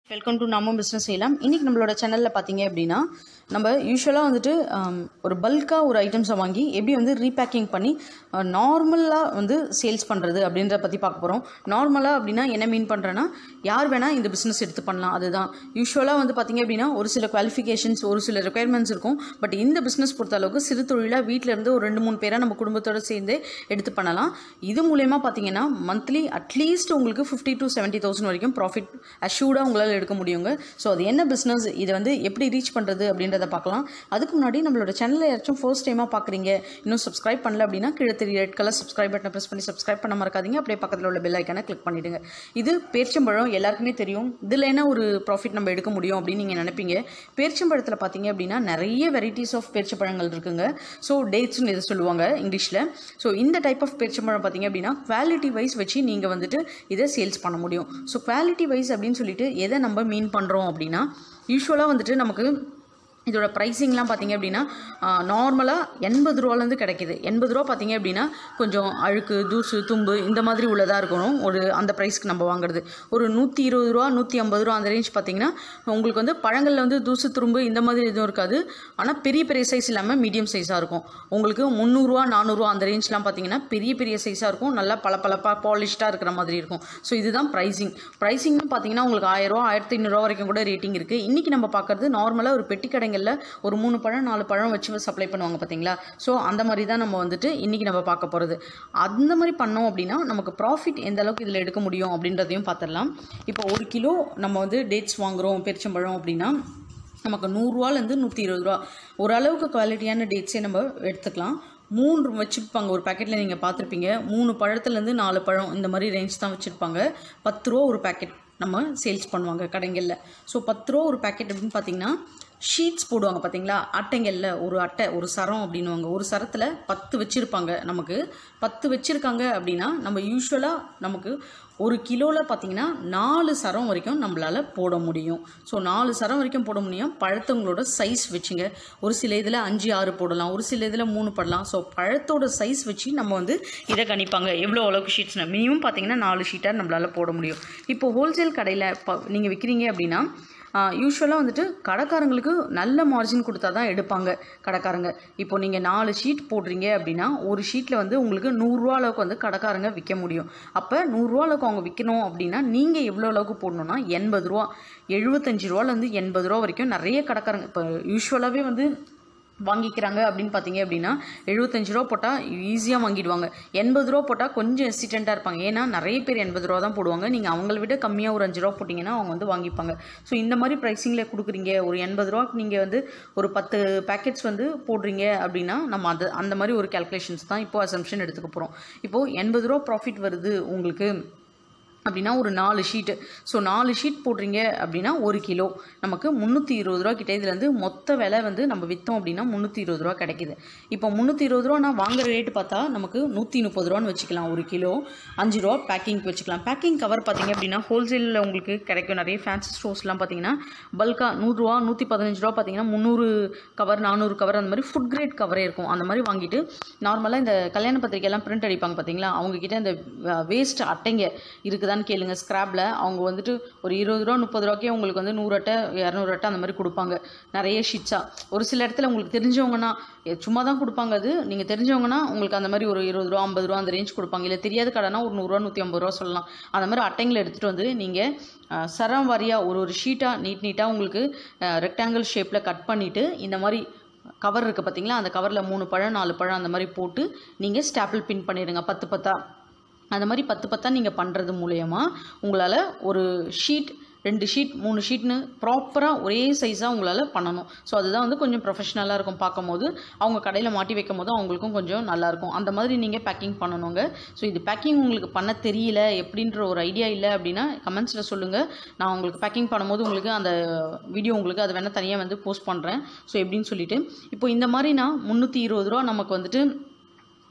welcome to நம்ம business செய்யலாம் இன்றைக்கி நம்மளோட சேனலில் பார்த்தீங்க அப்படின்னா நம்ம யூஸ்வலாக வந்துட்டு ஆம், ஒரு பல்காக ஒரு ஐட்டம்ஸை வாங்கி எப்படி வந்து ரீபேக்கிங் பண்ணி நார்மலாக வந்து சேல்ஸ் பண்ணுறது அப்படின்றத பற்றி பார்க்க போகிறோம் நார்மலாக அப்படின்னா என்ன மீன் பண்ணுறேன்னா யார் வேணால் இந்த பிஸ்னஸ் எடுத்து பண்ணலாம் அதுதான் யூஸ்வலாக வந்து பார்த்தீங்க அப்படின்னா ஒரு சில குவாலிஃபிகேஷன்ஸ் ஒரு சில ரெக்குயர்மெண்ட்ஸ் இருக்கும் பட் இந்த பிஸ்னஸ் பொறுத்த அளவுக்கு சிறு தொழிலாக வீட்டில் இருந்து ஒரு ரெண்டு மூணு பேரை நம்ம குடும்பத்தோடு சேர்ந்து எடுத்து பண்ணலாம் இது மூலயமா பார்த்தீங்கன்னா மந்த்லி அட்லீஸ்ட் உங்களுக்கு ஃபிஃப்டி டு செவன்ட்டி தௌசண்ட் வரைக்கும் ப்ராஃபிட் அஷ்யூர்டாக உங்களால் எடுக்க முடியுங்க ஸோ அது என்ன பிஸ்னஸ் இதை வந்து எப்படி ரீச் பண்ணுறது அப்படின்றத பார்க்கலாம் அதுக்கு முன்னாடி நம்மளோட சேனலில் யாராச்சும் ஃபர்ஸ்ட் டைமாக பார்க்குறீங்க இன்னும் சப்ஸ்கிரைப் பண்ணல அப்படின்னா கீழே தெரிய ரெட் கலர் சப்ஸ்கிரைப் பட்டனை ப்ரெஸ் பண்ணி சப்ஸ்கிரைப் பண்ண மறக்காதீங்க அப்படியே பக்கத்தில் உள்ள பெல் ஐக்கானை கிளிக் பண்ணிவிடுங்க இது பேர்ச்சம்பழம் எல்லாருக்குமே தெரியும் இதில் என்ன ஒரு ப்ராஃபிட் நம்ம எடுக்க முடியும் அப்படின்னு நீங்கள் நினைப்பீங்க பேர்ச்சம்பழத்தில் பார்த்தீங்க அப்படின்னா நிறைய வெரைட்டிஸ் ஆஃப் பேர்ச்சம்பழங்கள் இருக்குங்க ஸோ டேட்ஸ்னு இதை சொல்லுவாங்க இங்கிலீஷில் ஸோ இந்த டைப் ஆஃப் பேர்ச்சம்பழம் பார்த்தீங்க அப்படின்னா குவாலிட்டி வைஸ் வச்சு நீங்கள் வந்துட்டு இதை சேல்ஸ் பண்ண முடியும் ஸோ குவாலிட்டி வைஸ் அப்படின்னு சொல்லிட்டு எதை நம்ம மீன் பண்ணுறோம் அப்படின்னா யூஸ்வலாக வந்துட்டு நமக்கு இதோட ப்ரைஸிங்லாம் பார்த்தீங்க அப்படின்னா நார்மலாக எண்பது ரூபாலேருந்து கிடைக்கிது எண்பது ரூபா பார்த்தீங்க அப்படின்னா கொஞ்சம் அழுக்கு தூசு தும்பு இந்த மாதிரி உள்ளதாக இருக்கணும் ஒரு அந்த ப்ரைஸ்க்கு நம்ம வாங்குறது ஒரு நூற்றி இருபது ரூபா நூற்றி ஐம்பது ரூபா அந்த ரேஞ்ச் பார்த்தீங்கன்னா உங்களுக்கு வந்து பழங்களில் வந்து தூசு துரும்பு இந்த மாதிரி எதுவும் இருக்காது ஆனால் பெரிய பெரிய சைஸ் இல்லாமல் மீடியம் சைஸாக இருக்கும் உங்களுக்கு முந்நூறுரூவா நானூறுரூவா அந்த ரேஞ்ச்லாம் பார்த்தீங்கன்னா பெரிய பெரிய சைஸாக இருக்கும் நல்லா பளபளப்பாக பாலிஷ்டாக இருக்கிற மாதிரி இருக்கும் ஸோ இதுதான் ப்ரைஸிங் ப்ரைஸிங்னு பார்த்தீங்கன்னா உங்களுக்கு ஆயிரரூவா ஆயிரத்தி ஐநூறுரூவா வரைக்கும் கூட ரேட்டிங் இருக்குது இன்றைக்கி நம்ம பார்க்குறது நார்மலாக ஒரு பெட்டி கடைகளில் ஒரு மூணு பழம் நாலு பழம் வச்சு சப்ளை பண்ணுவாங்க பார்த்தீங்களா ஸோ அந்த மாதிரி தான் நம்ம வந்துட்டு இன்றைக்கி நம்ம பார்க்க போகிறது அந்த மாதிரி பண்ணோம் அப்படின்னா நமக்கு ப்ராஃபிட் எந்த அளவுக்கு இதில் எடுக்க முடியும் அப்படின்றதையும் பார்த்துடலாம் இப்போ ஒரு கிலோ நம்ம வந்து டேட்ஸ் வாங்குகிறோம் பெருச்சம்பழம் அப்படின்னா நமக்கு நூறுரூவாலேருந்து நூற்றி இருபது ரூபா ஓரளவுக்கு குவாலிட்டியான டேட்ஸே நம்ம எடுத்துக்கலாம் மூன்று வச்சுருப்பாங்க ஒரு பேக்கெட்டில் நீங்கள் பார்த்துருப்பீங்க மூணு பழத்துலேருந்து நாலு பழம் இந்த மாதிரி ரேஞ்ச் தான் வச்சுருப்பாங்க பத்து ரூபா ஒரு பேக்கெட் நம்ம சேல்ஸ் பண்ணுவாங்க கடைகளில் ஸோ பத்து ரூபா ஒரு பேக்கெட் அப்படின்னு பார்த்தீங்கன்னா ஷீட்ஸ் போடுவாங்க பார்த்தீங்களா அட்டைங்களில் ஒரு அட்டை ஒரு சரம் அப்படின்னுவாங்க ஒரு சரத்தில் பத்து வச்சுருப்பாங்க நமக்கு பத்து வச்சுருக்காங்க அப்படின்னா நம்ம யூஸ்வலாக நமக்கு ஒரு கிலோவில் பார்த்தீங்கன்னா நாலு சரம் வரைக்கும் நம்மளால் போட முடியும் ஸோ நாலு சரம் வரைக்கும் போட முடியும் பழத்தவங்களோட சைஸ் வச்சுங்க ஒரு சில இதில் அஞ்சு ஆறு போடலாம் ஒரு சில இதில் மூணு போடலாம் ஸோ பழத்தோட சைஸ் வச்சு நம்ம வந்து இதை கணிப்பாங்க எவ்வளோ அளவுக்கு ஷீட்ஸ்னு மினிமம் பார்த்தீங்கன்னா நாலு ஷீட்டாக நம்மளால் போட முடியும் இப்போ ஹோல்சேல் கடையில் இப்போ நீங்கள் விற்கிறீங்க அப்படின்னா யூஸ்வலாக வந்துட்டு கடைக்காரங்களுக்கு நல்ல மார்ஜின் கொடுத்தா தான் எடுப்பாங்க கடைக்காரங்க இப்போ நீங்கள் நாலு ஷீட் போடுறீங்க அப்படின்னா ஒரு ஷீட்டில் வந்து உங்களுக்கு நூறுரூவா அளவுக்கு வந்து கடைக்காரங்க விற்க முடியும் அப்போ நூறுரூவா அளவுக்கு அவங்க விற்கணும் அப்படின்னா நீங்கள் எவ்வளோ அளவுக்கு போடணும்னா எண்பது ரூபா எழுபத்தஞ்சு ரூபாலேருந்து எண்பது ரூபா வரைக்கும் நிறைய கடைக்காரங்க இப்போ யூஸ்வலாகவே வந்து வாங்கிக்கிறாங்க அப்படின்னு பார்த்தீங்க அப்படின்னா எழுபத்தஞ்சு ரூபா போட்டால் ஈஸியாக வாங்கிடுவாங்க எண்பது ரூபா போட்டால் கொஞ்சம் எசிடெண்ட்டாக இருப்பாங்க ஏன்னா நிறைய பேர் எண்பது ரூபா தான் போடுவாங்க நீங்கள் அவங்கள விட கம்மியாக ஒரு அஞ்சு ரூபா போட்டிங்கன்னா அவங்க வந்து வாங்கிப்பாங்க ஸோ இந்த மாதிரி ப்ரைஸிங்கில் கொடுக்குறீங்க ஒரு எண்பது ரூபாக்கு நீங்கள் வந்து ஒரு பத்து பேக்கெட்ஸ் வந்து போடுறீங்க அப்படின்னா நம்ம அது அந்த மாதிரி ஒரு கேல்குலேஷன்ஸ் தான் இப்போ அசம்ஷன் எடுத்துக்க போகிறோம் இப்போது எண்பது ரூபா ப்ராஃபிட் வருது உங்களுக்கு அப்படின்னா ஒரு நாலு ஷீட்டு ஸோ நாலு ஷீட் போடுறீங்க அப்படின்னா ஒரு கிலோ நமக்கு முந்நூற்றி இருபது ரூபா கிட்ட இதுலேருந்து மொத்த விலை வந்து நம்ம விற்றோம் அப்படின்னா முந்நூற்றி இருபது ரூபா கிடைக்குது இப்போ முந்நூற்றி இருபது ரூபா நான் வாங்குற ரேட்டு பார்த்தா நமக்கு நூற்றி முப்பது ரூபான்னு வச்சுக்கலாம் ஒரு கிலோ அஞ்சு ரூபா பேக்கிங்க்கு வச்சுக்கலாம் பேக்கிங் கவர் பார்த்தீங்க அப்படின்னா ஹோல்சேலில் உங்களுக்கு கிடைக்கும் நிறைய ஃபேன்சி ஸ்டோர்ஸ்லாம் பார்த்தீங்கன்னா பல்காக நூறுரூவா நூற்றி பதினஞ்சு ரூபா பார்த்தீங்கன்னா முந்நூறு கவர் நானூறு கவர் அந்த மாதிரி ஃபுட் கிரேட் கவரே இருக்கும் அந்த மாதிரி வாங்கிட்டு நார்மலாக இந்த கல்யாண பத்திரிக்கையெல்லாம் பிரிண்ட் அடிப்பாங்க பார்த்தீங்களா அவங்கக்கிட்ட இந்த வேஸ்ட் அட்டைங்க இருக்குதான்னு கேளுங்க ஸ்க்ராப்பில் அவங்க வந்துட்டு ஒரு இருபது ரூபா முப்பது ரூபாக்கே உங்களுக்கு வந்து நூறு அட்டை இரநூறு அட்டை அந்த மாதிரி கொடுப்பாங்க நிறைய ஷீட்ஸாக ஒரு சில இடத்துல உங்களுக்கு தெரிஞ்சவங்கன்னா எ, சும்மா தான் கொடுப்பாங்க அது நீங்கள் தெரிஞ்சவங்கன்னா உங்களுக்கு அந்த மாதிரி ஒரு இருபது ரூபா ஐம்பது ரூபா அந்த ரேஞ்ச் கொடுப்பாங்க இல்லை தெரியாத கடைனா ஒரு நூறுரூவா நூற்றி ஐம்பது ரூபா சொல்லலாம் அந்த மாதிரி அட்டைங்களை எடுத்துகிட்டு வந்து நீங்கள் சரம் வாரியாக ஒரு ஒரு ஷீட்டாக நீட் நீட்டாக உங்களுக்கு ரெக்டாங்கிள் ஷேப்பில் கட் பண்ணிவிட்டு இந்த மாதிரி கவர் இருக்குது பார்த்தீங்களா அந்த கவரில் மூணு பழம் நாலு பழம் அந்த மாதிரி போட்டு நீங்கள் ஸ்டாப்பிள் பின் பண்ணிடுங்க பத்து பத்தா அந்த மாதிரி பத்து பத்தா நீங்கள் பண்ணுறது மூலயமா உங்களால் ஒரு ஷீட் ரெண்டு ஷீட் மூணு ஷீட்னு ப்ராப்பராக ஒரே சைஸாக உங்களால் பண்ணணும் ஸோ அதுதான் வந்து கொஞ்சம் ப்ரொஃபஷ்னலாக இருக்கும் பார்க்கும்போது அவங்க கடையில் மாட்டி வைக்கும் போது அவங்களுக்கும் கொஞ்சம் நல்லாயிருக்கும் அந்த மாதிரி நீங்கள் பேக்கிங் பண்ணணுங்க ஸோ இது பேக்கிங் உங்களுக்கு பண்ண தெரியல எப்படின்ற ஒரு ஐடியா இல்லை அப்படின்னா கமெண்ட்ஸில் சொல்லுங்கள் நான் உங்களுக்கு பேக்கிங் பண்ணும்போது உங்களுக்கு அந்த வீடியோ உங்களுக்கு அதை வேணால் தனியாக வந்து போஸ்ட் பண்ணுறேன் ஸோ எப்படின்னு சொல்லிட்டு இப்போ இந்த மாதிரி நான் முந்நூற்றி இருபது ரூபா நமக்கு வந்துட்டு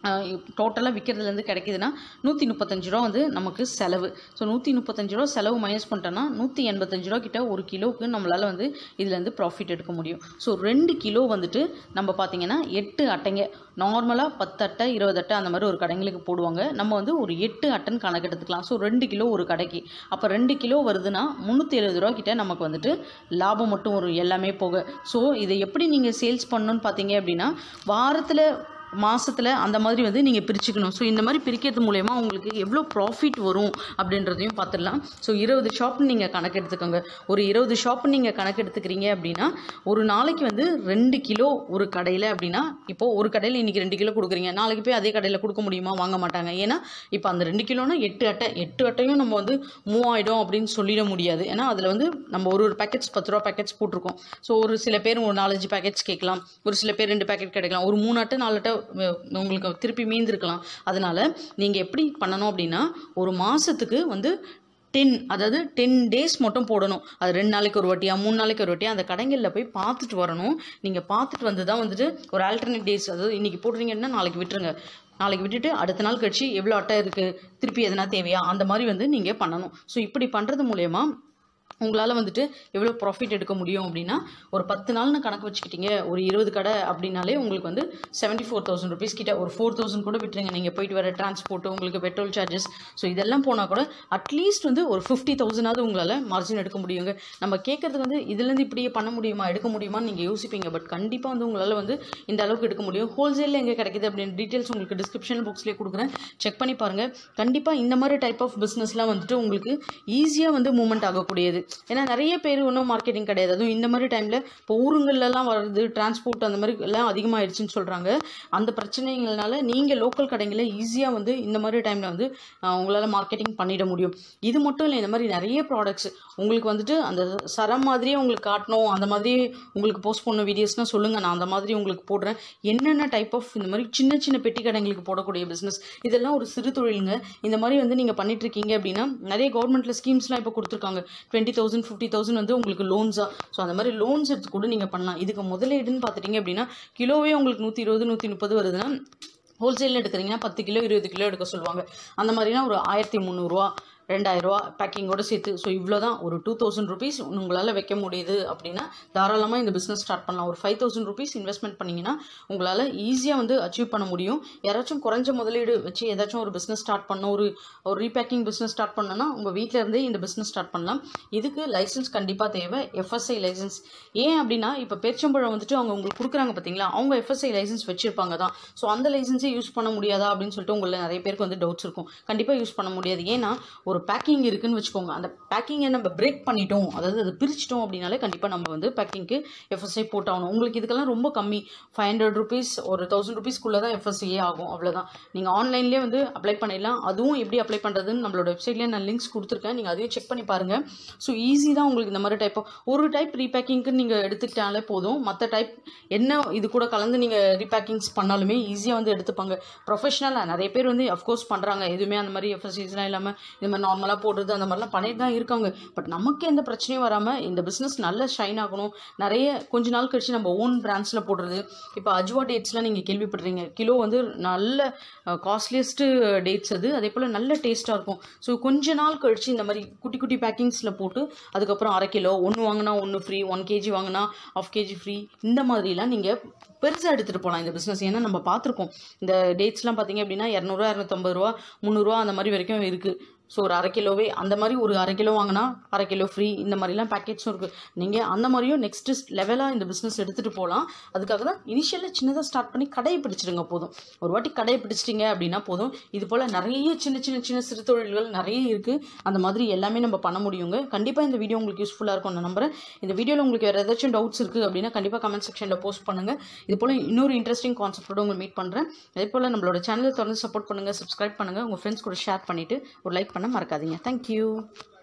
டோட்டலாக விற்கிறதுலேருந்து கிடைக்குதுன்னா நூற்றி முப்பத்தஞ்சு ரூபா வந்து நமக்கு செலவு ஸோ நூற்றி முப்பத்தஞ்சு ரூபா செலவு மைனஸ் பண்ணிட்டோன்னா நூற்றி எண்பத்தஞ்சு ரூபா கிட்ட ஒரு கிலோவுக்கு நம்மளால் வந்து இதுலேருந்து ப்ராஃபிட் எடுக்க முடியும் ஸோ ரெண்டு கிலோ வந்துட்டு நம்ம பார்த்தீங்கன்னா எட்டு அட்டைங்க நார்மலாக பத்து அட்டை இருபது அட்டை அந்த மாதிரி ஒரு கடைங்களுக்கு போடுவாங்க நம்ம வந்து ஒரு எட்டு அட்டைன்னு கணக்கு எடுத்துக்கலாம் ஸோ ரெண்டு கிலோ ஒரு கடைக்கு அப்போ ரெண்டு கிலோ வருதுன்னா முந்நூற்றி எழுபது ரூபா கிட்ட நமக்கு வந்துட்டு லாபம் மட்டும் வரும் எல்லாமே போக ஸோ இதை எப்படி நீங்கள் சேல்ஸ் பண்ணணும்னு பார்த்தீங்க அப்படின்னா வாரத்தில் மாதத்தில் அந்த மாதிரி வந்து நீங்கள் பிரிச்சுக்கணும் ஸோ இந்த மாதிரி பிரிக்கிறது மூலயமா உங்களுக்கு எவ்வளோ ப்ராஃபிட் வரும் அப்படின்றதையும் பார்த்துடலாம் ஸோ இருபது ஷாப்னு நீங்கள் கணக்கு எடுத்துக்கோங்க ஒரு இருபது ஷாப் நீங்கள் கணக்கு எடுத்துக்கிறீங்க அப்படின்னா ஒரு நாளைக்கு வந்து ரெண்டு கிலோ ஒரு கடையில் அப்படின்னா இப்போது ஒரு கடையில் இன்றைக்கி ரெண்டு கிலோ கொடுக்குறீங்க நாளைக்கு போய் அதே கடையில் கொடுக்க முடியுமா வாங்க மாட்டாங்க ஏன்னா இப்போ அந்த ரெண்டு கிலோனா எட்டு அட்டை எட்டு அட்டையும் நம்ம வந்து மூவாயிடும் அப்படின்னு சொல்லிட முடியாது ஏன்னா அதில் வந்து நம்ம ஒரு ஒரு பேக்கெட்ஸ் பத்து ரூபா பேக்கெட்ஸ் போட்டிருக்கோம் ஸோ ஒரு சில பேர் ஒரு நாலஞ்சு பேக்கெட்ஸ் கேட்கலாம் ஒரு சில பேர் ரெண்டு பேக்கெட் கிடைக்கலாம் ஒரு மூணு அட்டை நாலு அட்டை அஹ், உங்களுக்கு திருப்பி மீந்திருக்கலாம் அதனால் நீங்கள் எப்படி பண்ணணும் அப்படின்னா ஒரு மாதத்துக்கு வந்து டென் அதாவது டென் டேஸ் மட்டும் போடணும் அது ரெண்டு நாளைக்கு ஒரு வாட்டியா மூணு நாளைக்கு ஒரு வாட்டியா அந்த கடைகளில் போய் பார்த்துட்டு வரணும் நீங்கள் பார்த்துட்டு வந்து தான் வந்துட்டு ஒரு ஆல்டர்னேட் டேஸ் அதாவது இன்றைக்கி போடுறீங்கன்னா நாளைக்கு விட்டுருங்க நாளைக்கு விட்டுட்டு அடுத்த நாள் கழிச்சு எவ்வளோ அட்டை இருக்குது திருப்பி எதனா தேவையா அந்த மாதிரி வந்து நீங்கள் பண்ணணும் ஸோ இப்படி பண்ணுறது மூலயமா உங்களால் வந்துட்டு எவ்வளோ ப்ராஃபிட் எடுக்க முடியும் அப்படின்னா ஒரு பத்து நாள்னு கணக்கு வச்சுக்கிட்டீங்க ஒரு இருபது கடை அப்படின்னாலே உங்களுக்கு வந்து செவன்ட்டி ஃபோர் தௌசண்ட் ருபீஸ் கிட்ட ஒரு ஃபோர் தௌசண்ட் கூட விட்டுருங்க நீங்கள் போயிட்டு வர டிரான்ஸ்போர்ட் உங்களுக்கு பெட்ரோல் சார்ஜஸ் ஸோ இதெல்லாம் போனால் கூட அட்லீஸ்ட் வந்து ஒரு ஃபிஃப்டி தௌசண்டாவது உங்களால் மார்ஜின் எடுக்க முடியுங்க நம்ம கேட்கறதுக்கு வந்து இதுலேருந்து இப்படியே பண்ண முடியுமா எடுக்க முடியுமான்னு நீங்கள் யோசிப்பீங்க பட் கண்டிப்பாக வந்து உங்களால் வந்து இந்த அளவுக்கு எடுக்க முடியும் ஹோல்சேலில் எங்கே கிடைக்குது அப்படின்னு டீட்டெயில்ஸ் உங்களுக்கு டிஸ்கிரிப்ஷன் பாக்ஸ்லேயே கொடுக்குறேன் செக் பண்ணி பாருங்கள் கண்டிப்பாக இந்த மாதிரி டைப் ஆஃப் பிஸ்னஸ்லாம் வந்துட்டு உங்களுக்கு ஈஸியாக வந்து மூவ்மெண்ட் ஆகக்கூடியது ஏன்னா நிறைய பேர் ஒன்றும் மார்க்கெட்டிங் கிடையாது அதுவும் இந்த மாதிரி டைமில் இப்போ ஊருங்கள்லாம் வருது டிரான்ஸ்போர்ட் அந்த மாதிரி எல்லாம் அதிகமாகிடுச்சுன்னு சொல்கிறாங்க அந்த பிரச்சனைகள்னால நீங்கள் லோக்கல் கடைங்களில் ஈஸியாக வந்து இந்த மாதிரி டைமில் வந்து ஆஹ், உங்களால் மார்க்கெட்டிங் பண்ணிட முடியும் இது மட்டும் இல்லை இந்த மாதிரி நிறைய ப்ராடக்ட்ஸ் உங்களுக்கு வந்துட்டு அந்த சரம் மாதிரியே உங்களுக்கு காட்டணும் அந்த மாதிரி உங்களுக்கு போஸ்ட் பண்ண வீடியோஸ்னால் சொல்லுங்கள் நான் அந்த மாதிரி உங்களுக்கு போடுறேன் என்னென்ன டைப் ஆஃப் இந்த மாதிரி சின்ன சின்ன பெட்டி கடைங்களுக்கு போடக்கூடிய பிஸ்னஸ் இதெல்லாம் ஒரு சிறு தொழிலுங்க இந்த மாதிரி வந்து நீங்கள் பண்ணிட்டு இருக்கீங்க அப்படின்னா நிறைய கவர்மெண்ட்டில் ஸ்கீம்ஸ்லாம் இப்போ கொடுத்துருக்காங்க டுவெண்ட்டி தௌசண்ட் ஃபிஃப்டி தௌசண்ட் வந்து உங்களுக்கு லோன்ஸாக ஸோ அந்த மாதிரி லோன்ஸ் எடுத்து கூட நீங்கள் பண்ணலாம் இதுக்கு முதலீடுன்னு பார்த்துட்டிங்க அப்படின்னா கிலோவே உங்களுக்கு நூற்றி இருபது நூற்றி முப்பது வருதுன்னா ஹோல்சேலில் எடுக்கிறீங்கன்னா பத்து கிலோ இருபது கிலோ எடுக்க சொல்லுவாங்க அந்த மாதிரினா ஒரு ஆயிரத்தி முந்நூறுரூவா ரெண்டாயிரரூவா பேக்கிங்கோட சேர்த்து ஸோ இவ்வளோ தான் ஒரு டூ தௌசண்ட் ருபீஸ் உங்களால் வைக்க முடியுது அப்படின்னா தாராளமாக இந்த பிஸ்னஸ் ஸ்டார்ட் பண்ணலாம் ஒரு ஃபைவ் தௌசண்ட் ருபீஸ் இன்வெஸ்ட்மெண்ட் பண்ணிங்கன்னா உங்களால் ஈஸியாக வந்து அச்சீவ் பண்ண முடியும் யாராச்சும் குறைஞ்ச முதலீடு வச்சு ஏதாச்சும் ஒரு பிஸ்னஸ் ஸ்டார்ட் பண்ண ஒரு ஒரு ரீபேக்கிங் பிஸ்னஸ் ஸ்டார்ட் பண்ணனா உங்கள் வீட்டில் இருந்தே இந்த பிஸ்னஸ் ஸ்டார்ட் பண்ணலாம் இதுக்கு லைசன்ஸ் கண்டிப்பாக தேவை எஃப்எஸ்ஐ லைசன்ஸ் ஏன் அப்படின்னா இப்போ பேச்சம்பழம் வந்துட்டு அவங்க உங்களுக்கு கொடுக்குறாங்க பார்த்தீங்களா அவங்க எஃப்எஸ்ஐ லைசன்ஸ் வச்சிருப்பாங்க தான் ஸோ அந்த லைசன்ஸே யூஸ் பண்ண முடியாதா அப்படின்னு சொல்லிட்டு உங்களை நிறைய பேருக்கு வந்து டவுட்ஸ் இருக்கும் கண்டிப்பாக யூஸ் பண்ண முடியாது ஏன்னா ஒரு பேக்கிங் இருக்குன்னு வச்சுக்கோங்க அந்த பேக்கிங்கை நம்ம பிரேக் பண்ணிட்டோம் அதாவது அதை பிரிச்சிட்டோம் அப்படின்னாலே கண்டிப்பாக நம்ம வந்து பேக்கிங்க்கு எஃப்எஸ்ஐ போட்டாகணும் உங்களுக்கு இதுக்கெல்லாம் ரொம்ப கம்மி ஃபைவ் ஹண்ட்ரட் ருபீஸ் ஒரு தௌசண்ட் ருபீஸ்க்குள்ளே தான் எஃப்எஸ்ஐயே ஆகும் அவ்வளோதான் நீங்கள் ஆன்லைன்லேயே வந்து அப்ளை பண்ணிடலாம் அதுவும் எப்படி அப்ளை பண்ணுறதுன்னு நம்மளோட வெப்சைட்லேயே நான் லிங்க்ஸ் கொடுத்துருக்கேன் நீங்கள் அதையும் செக் பண்ணி பாருங்கள் ஸோ ஈஸி தான் உங்களுக்கு இந்த மாதிரி டைப் ஒரு டைப் ரீபேக்கிங்க்கு நீங்கள் எடுத்துக்கிட்டாலே போதும் மற்ற டைப் என்ன இது கூட கலந்து நீங்கள் ரீபேக்கிங்ஸ் பண்ணாலுமே ஈஸியாக வந்து எடுத்துப்பாங்க ப்ரொஃபஷனலாக நிறைய பேர் வந்து அஃப்கோர்ஸ் பண்ணுறாங்க எதுவுமே அந்த மாதிரி எஃப்எஸ்சிஸ்லாம் இல்லாமல் இந்த மாதிரி நார்மலாக போடுறது அந்த மாதிரிலாம் பண்ணிட்டு தான் இருக்காங்க பட் நமக்கு எந்த பிரச்சனையும் வராமல் இந்த பிஸ்னஸ் நல்ல ஷைன் ஆகணும் நிறைய கொஞ்ச நாள் கழிச்சு நம்ம ஓன் பிராண்ட்ஸில் போடுறது இப்போ அஜ்வா டேட்ஸ்லாம் நீங்கள் கேள்விப்படுறீங்க கிலோ வந்து நல்ல காஸ்ட்லியஸ்ட்டு டேட்ஸ் அது அதே போல் நல்ல டேஸ்ட்டாக இருக்கும் ஸோ கொஞ்ச நாள் கழிச்சு இந்த மாதிரி குட்டி குட்டி பேக்கிங்ஸில் போட்டு அதுக்கப்புறம் அரை கிலோ ஒன்று வாங்கினா ஒன்று ஃப்ரீ ஒன் கேஜி வாங்கினா ஆஃப் கேஜி ஃப்ரீ இந்த மாதிரிலாம் நீங்கள் பெருசாக எடுத்துகிட்டு போகலாம் இந்த பிஸ்னஸ் ஏன்னா நம்ம பார்த்துருக்கோம் இந்த டேட்ஸ்லாம் பார்த்தீங்க அப்படின்னா இரநூறுவா இரநூத்தம்பது ரூபா முந்நூறுரூவா அந்த மாதிரி வரைக்கும் இருக்குது ஸோ ஒரு அரை கிலோவே அந்த மாதிரி ஒரு அரை கிலோ வாங்கினா அரை கிலோ ஃப்ரீ இந்த மாதிரிலாம் பேக்கெட்ஸும் இருக்குது நீங்கள் அந்த மாதிரியும் நெக்ஸ்ட்டு லெவலாக இந்த பிஸ்னஸ் எடுத்துகிட்டு போகலாம் அதுக்காக தான் இனிஷியலாக சின்னதாக ஸ்டார்ட் பண்ணி கடையை பிடிச்சிடுங்க போதும் ஒரு வாட்டி கடையை பிடிச்சிட்டிங்க அப்படின்னா போதும் இது போல் நிறைய சின்ன சின்ன சின்ன சிறு தொழில்கள் நிறைய இருக்குது அந்த மாதிரி எல்லாமே நம்ம பண்ண முடியுங்க கண்டிப்பாக இந்த வீடியோ உங்களுக்கு யூஸ்ஃபுல்லாக இருக்கும் நான் நம்புறேன் இந்த வீடியோவில் உங்களுக்கு வேறு ஏதாச்சும் டவுட்ஸ் இருக்குது அப்படின்னா கண்டிப்பாக கமெண்ட் செக்ஷனில் போஸ்ட் பண்ணுங்கள் இது போல் இன்னொரு இன்ட்ரெஸ்டிங் கான்செப்டோட உங்களை மீட் பண்ணுறேன் அதே போல் நம்மளோட சேனலை தொடர்ந்து சப்போர்ட் பண்ணுங்கள் சப்ஸ்கிரைப் பண்ணுங்கள் உங்கள் ஃப்ரெண்ட்ஸ் கூட ஷேர் பண்ணிவிட்டு ஒரு லைக் பண்ண மறக்காதீங்க தேங்க்யூ